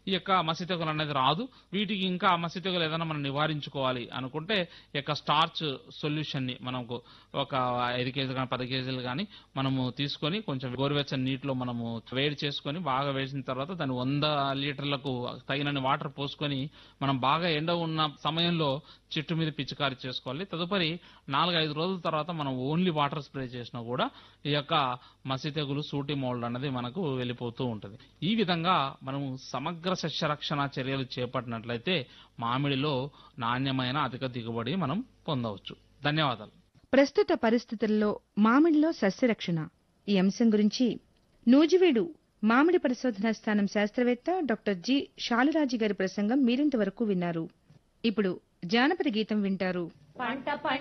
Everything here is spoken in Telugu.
ఈ యొక్క మసి తెగులు అనేది రాదు వీటికి ఇంకా మసి తెగులు ఏదైనా మనం నివారించుకోవాలి అనుకుంటే ఈ యొక్క స్టార్చ్ సొల్యూషన్ ని మనకు ఒక ఐదు కేజీలు కానీ పది కేజీలు కానీ మనము తీసుకొని కొంచెం గోరువెచ్చని నీటిలో మనము వేడి చేసుకొని బాగా వేసిన తర్వాత దాన్ని వంద లీటర్లకు తగినన్ని వాటర్ పోసుకొని మనం బాగా ఎండ ఉన్న సమయంలో చెట్టు మీద పిచికారి చేసుకోవాలి తదుపరి నాలుగైదు రోజుల తర్వాత మనం ఓన్లీ వాటర్ స్ప్రే చేసినా కూడా ఈ యొక్క మసి తెగులు సూటి మోల్డ్ అనేది మనకు వెళ్ళిపోతూ ఉంటుంది ఈ విధంగా మనము సమగ్ర సస్యరక్షణ చర్యలు చేపట్టినట్లయితే మామిడిలో నాణ్యమైన అధిక దిగుబడి మనం పొందవచ్చు ధన్యవాదాలు ప్రస్తుత పరిస్థితుల్లో మామిడిలో సస్యరక్షణ ఈ అంశం గురించి నూజివీడు మామిడి పరిశోధనా స్థానం శాస్త్రవేత్త డాక్టర్ జి శాలురాజు గారి ప్రసంగం మీరింతవరకు విన్నారు ఇప్పుడు జానపద గీతం వింటారు పంట పంట